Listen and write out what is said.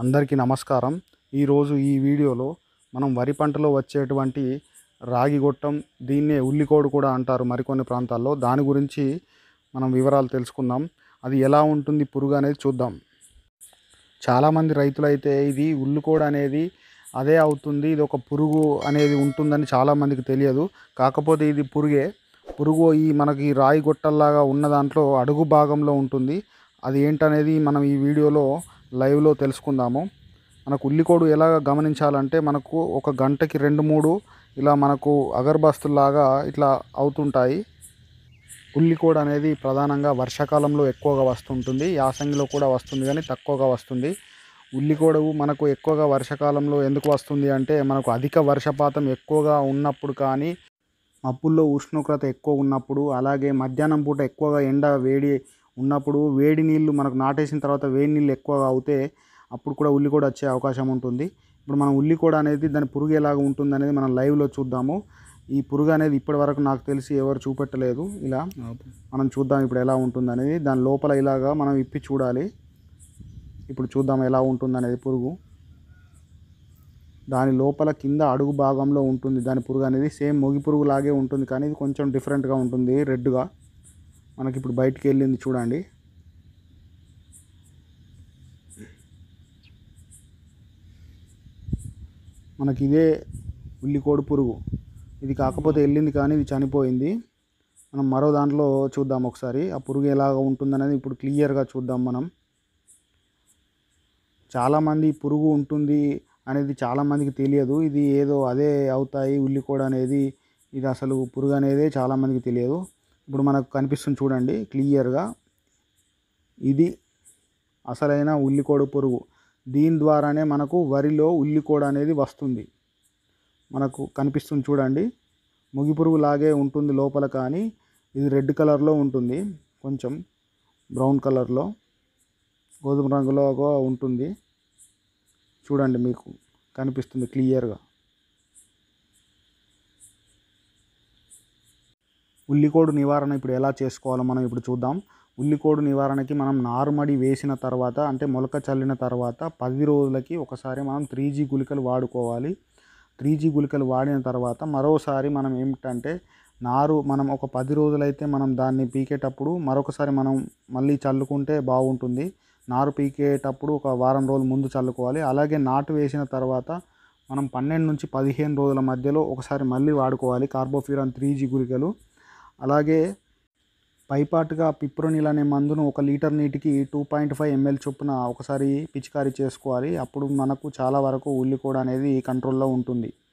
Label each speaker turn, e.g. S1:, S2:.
S1: అందరికీ నమస్కారం ఈరోజు ఈ వీడియోలో మనం వరి పంటలో వచ్చేటువంటి రాగి గొట్టం దీన్నే ఉల్లికోడు కూడా అంటారు మరికొన్ని ప్రాంతాల్లో దాని గురించి మనం వివరాలు తెలుసుకుందాం అది ఎలా ఉంటుంది పురుగు అనేది చూద్దాం చాలామంది రైతులైతే ఇది ఉల్లికోడు అనేది అదే అవుతుంది ఇది ఒక పురుగు అనేది ఉంటుందని చాలామందికి తెలియదు కాకపోతే ఇది పురుగే పురుగు ఈ మనకి రాయి గొట్టల్లాగా ఉన్న దాంట్లో అడుగు భాగంలో ఉంటుంది అది ఏంటనేది మనం ఈ వీడియోలో లైవ్లో తెలుసుకుందాము మనకు ఉల్లికోడు ఎలా గమనించాలంటే మనకు ఒక గంటకి రెండు మూడు ఇలా మనకు అగర్బస్తుల్లాగా ఇట్లా అవుతుంటాయి ఉల్లికోడు అనేది ప్రధానంగా వర్షాకాలంలో ఎక్కువగా వస్తుంటుంది యాసంగిలో కూడా వస్తుంది కానీ తక్కువగా వస్తుంది ఉల్లికోడు మనకు ఎక్కువగా వర్షాకాలంలో ఎందుకు వస్తుంది అంటే మనకు అధిక వర్షపాతం ఎక్కువగా ఉన్నప్పుడు కానీ మబ్బుల్లో ఉష్ణోగ్రత ఎక్కువ ఉన్నప్పుడు అలాగే మధ్యాహ్నం పూట ఎక్కువగా ఎండ వేడి ఉన్నప్పుడు వేడి నీళ్ళు మనకు నాటేసిన తర్వాత వేడి నీళ్ళు ఎక్కువగా అవుతే అప్పుడు కూడా ఉల్లి కూడా వచ్చే అవకాశం ఉంటుంది ఇప్పుడు మనం ఉల్లి కూడా అనేది దాని పురుగు ఎలాగ ఉంటుంది అనేది మనం లైవ్లో చూద్దాము ఈ పురుగు అనేది ఇప్పటి వరకు నాకు తెలిసి ఎవరు చూపెట్టలేదు ఇలా మనం చూద్దాం ఇప్పుడు ఎలా ఉంటుంది అనేది దాని లోపల ఇలాగా మనం ఇప్పి చూడాలి ఇప్పుడు చూద్దాం ఎలా ఉంటుంది అనేది పురుగు దాని లోపల కింద అడుగు భాగంలో ఉంటుంది దాని పురుగు అనేది సేమ్ మొగి పురుగు లాగే ఉంటుంది కానీ ఇది కొంచెం డిఫరెంట్గా ఉంటుంది రెడ్గా మనకి ఇప్పుడు బయటికి వెళ్ళింది చూడండి మనకి ఇదే ఉల్లికోడు పురుగు ఇది కాకపోతే వెళ్ళింది కానీ ఇది చనిపోయింది మనం మరో దాంట్లో చూద్దాం ఒకసారి ఆ పురుగు ఎలాగ ఉంటుందనేది ఇప్పుడు క్లియర్గా చూద్దాం మనం చాలామంది పురుగు ఉంటుంది అనేది చాలామందికి తెలియదు ఇది ఏదో అదే అవుతాయి ఉల్లికోడ అనేది ఇది అసలు పురుగు అనేది చాలామందికి తెలియదు ఇప్పుడు మనకు కనిపిస్తుంది చూడండి క్లియర్గా ఇది అసలైన ఉల్లికోడు పురుగు దీని ద్వారానే మనకు వరిలో ఉల్లికోడ అనేది వస్తుంది మనకు కనిపిస్తుంది చూడండి ముగి పురుగు లాగే ఉంటుంది లోపల కానీ ఇది రెడ్ కలర్లో ఉంటుంది కొంచెం బ్రౌన్ కలర్లో గోధుమ రంగులో ఉంటుంది చూడండి మీకు కనిపిస్తుంది క్లియర్గా ఉల్లికోడు నివారణ ఇప్పుడు ఎలా చేసుకోవాలో మనం ఇప్పుడు చూద్దాం ఉల్లికోడు నివారణకి మనం నారుమడి వేసిన తర్వాత అంటే మొలక చల్లిన తర్వాత పది రోజులకి ఒకసారి మనం త్రీ జీ గుళికలు వాడుకోవాలి త్రీ జీ గుళికలు వాడిన తర్వాత మరోసారి మనం ఏమిటంటే నారు మనం ఒక పది రోజులైతే మనం దాన్ని పీకేటప్పుడు మరొకసారి మనం మళ్ళీ చల్లుకుంటే బాగుంటుంది నారు పీకేటప్పుడు ఒక వారం రోజుల ముందు చల్లుకోవాలి అలాగే నాటు వేసిన తర్వాత మనం పన్నెండు నుంచి పదిహేను రోజుల మధ్యలో ఒకసారి మళ్ళీ వాడుకోవాలి కార్బోఫ్యూరాన్ త్రీ జీ గుళికలు అలాగే పైపాటుగా పిప్రోనిల్ అనే మందును ఒక లీటర్ నీటికి టూ పాయింట్ ఫైవ్ ఎంఎల్ చొప్పున ఒకసారి పిచికారీ చేసుకోవాలి అప్పుడు మనకు చాలా వరకు ఉల్లి కూడా అనేది కంట్రోల్లో ఉంటుంది